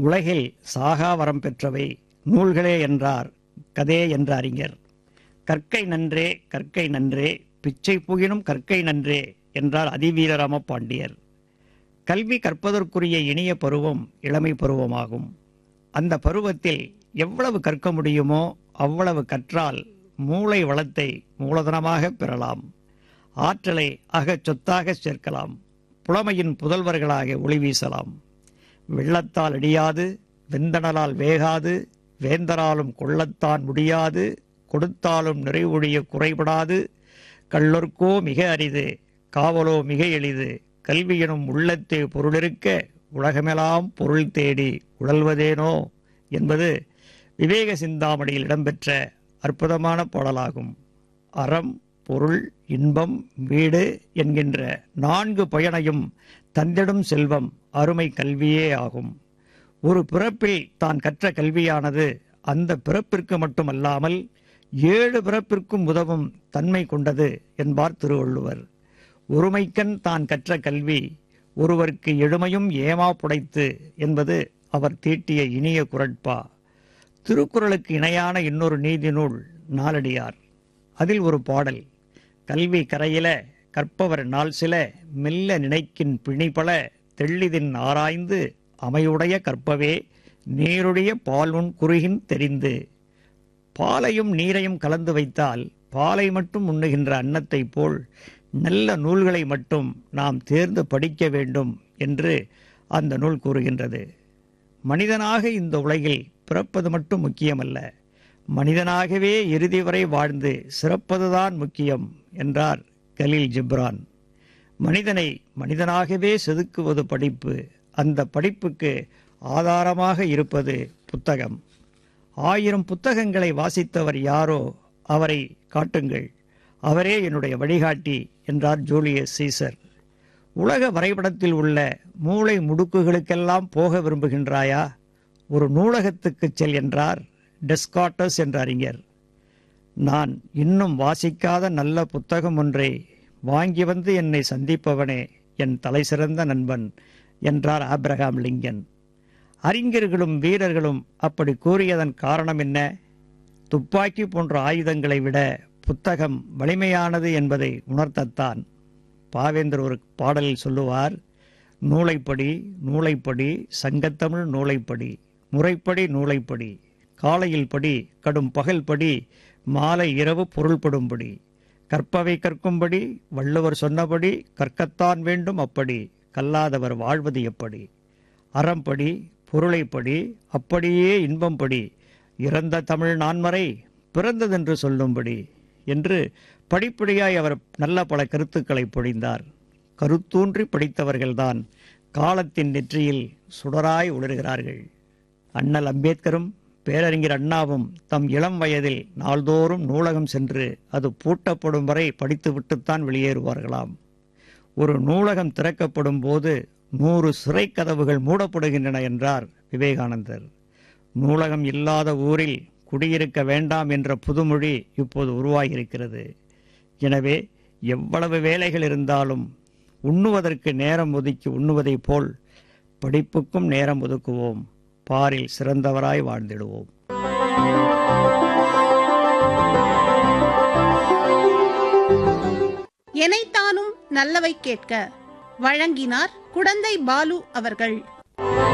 உலகில் சாகா வரம் பெற்றவை நூல்களே என்றார் கதே என்ற அறிஞர் கற்கை நன்றே கற்கை நன்றே பிச்சை புகினும் கற்கை நன்றே என்றார் அதிவீரராம பாண்டியர் கல்வி கற்பதற்குரிய இனிய பருவம் இளமை பருவமாகும் அந்த பருவத்தில் எவ்வளவு கற்க முடியுமோ அவ்வளவு கற்றால் மூளை வளத்தை மூலதனமாக பெறலாம் ஆற்றலை அகச் சொத்தாக சேர்க்கலாம் புலமையின் புதல்வர்களாக ஒளி வீசலாம் வெள்ளத்தால் அடியாது வெந்தணலால் வேகாது வேந்தராலும் கொள்ளத்தான் முடியாது கொடுத்தாலும் நிறைவொழிய குறைபடாது கள்ளொர்க்கோ மிக அரிது காவலோ மிக எளிது கல்வியெனும் உள்ளத்தே பொருளிருக்க உலகமெல்லாம் பொருள் தேடி உழல்வதேனோ என்பது விவேக சிந்தாமணியில் இடம்பெற்ற அற்புதமான பாடலாகும் அறம் பொருள் இன்பம் வீடு என்கின்ற நான்கு பயனையும் தந்திடும் செல்வம் அருமை கல்வியே ஆகும் ஒரு பிறப்பில் தான் கற்ற கல்வியானது அந்த பிறப்பிற்கு மட்டுமல்லாமல் ஏழு பிறப்பிற்கும் உதவும் தன்மை கொண்டது என்பார் திருவள்ளுவர் ஒருமைக்கண் தான் கற்ற கல்வி ஒருவருக்கு எழுமையும் ஏமா புடைத்து என்பது அவர் தீட்டிய இனிய குரட்பா திருக்குறளுக்கு இணையான இன்னொரு நீதி நூல் நாலடியார் அதில் ஒரு பாடல் கல்வி கரையில கற்பவர் நாள் சில மெல்ல நினைக்கின் பிணிபல தெள்ளிதின் ஆராய்ந்து அமையுடைய கற்பவே நீருடைய பால்உன் குறுகின் தெரிந்து பாலையும் நீரையும் கலந்து வைத்தால் பாலை மட்டும் உண்ணுகின்ற அன்னத்தைப் போல் நல்ல நூல்களை மட்டும் நாம் தேர்ந்து படிக்க வேண்டும் என்று அந்த நூல் கூறுகின்றது மனிதனாக இந்த உலகில் பிறப்பது மட்டும் முக்கியமல்ல மனிதனாகவே இறுதி வரை வாழ்ந்து சிறப்பதுதான் முக்கியம் என்றார் கலீல் ஜிப்ரான் மனிதனை மனிதனாகவே செதுக்குவது படிப்பு அந்த படிப்புக்கு ஆதாரமாக இருப்பது புத்தகம் ஆயிரம் புத்தகங்களை வாசித்தவர் யாரோ அவரை காட்டுங்கள் அவரே என்னுடைய வழிகாட்டி என்றார் ஜூலியஸ் சீசர் உலக வரைபடத்தில் உள்ள மூளை முடுக்குகளுக்கெல்லாம் போக விரும்புகின்றாயா ஒரு நூலகத்துக்கு செல் என்றார் டெஸ்காட்டஸ் என்ற அறிஞர் நான் இன்னும் வாசிக்காத நல்ல புத்தகம் ஒன்றை வாங்கி வந்து என்னை சந்திப்பவனே என் தலை சிறந்த நண்பன் என்றார் ஆப்ரஹாம் லிங்கன் அறிஞர்களும் வீரர்களும் அப்படி கூறியதன் காரணம் என்ன துப்பாக்கி போன்ற ஆயுதங்களை விட புத்தகம் வலிமையானது என்பதை உணர்த்தத்தான் பாவேந்தர் ஒரு பாடலில் சொல்லுவார் நூலைப்படி நூலைப்படி சங்கத்தமிழ் நூலைப்படி முறைப்படி நூலைப்படி காலையில் படி கடும் பகல் படி மாலை இரவு பொருள்படும்படி கற்பவை கற்கும்படி வள்ளுவர் சொன்னபடி கற்கத்தான் வேண்டும் அப்படி கல்லாதவர் வாழ்வது எப்படி அறம்படி பொருளைப்படி அப்படியே இன்பம்படி இறந்த தமிழ் நான்மறை பிறந்ததென்று சொல்லும்படி என்று படிப்படியாய் அவர் நல்ல பல கருத்துக்களை பொழிந்தார் கருத்தூன்றி படித்தவர்கள்தான் காலத்தின் நெற்றியில் சுடராய் ஒளிர்கிறார்கள் அண்ணல் அம்பேத்கரும் பேரறிஞர் அண்ணாவும் தம் இளம் வயதில் நாள்தோறும் நூலகம் சென்று அது பூட்டப்படும் வரை படித்துவிட்டுத்தான் வெளியேறுவார்களாம் ஒரு நூலகம் திறக்கப்படும் போது நூறு சிறை கதவுகள் மூடப்படுகின்றன என்றார் விவேகானந்தர் நூலகம் இல்லாத ஊரில் குடியிருக்க வேண்டாம் என்ற புதுமொழி இப்போது உருவாகியிருக்கிறது எனவே எவ்வளவு வேலைகள் இருந்தாலும் உண்ணுவதற்கு நேரம் ஒதுக்கி உண்ணுவதைப் போல் படிப்புக்கும் நேரம் ஒதுக்குவோம் பாரில் சிறந்தவராய் வாழ்ந்திடுவோம் எனைத்தானும் நல்லவை கேட்க வழங்கினார் குடந்தை பாலு அவர்கள்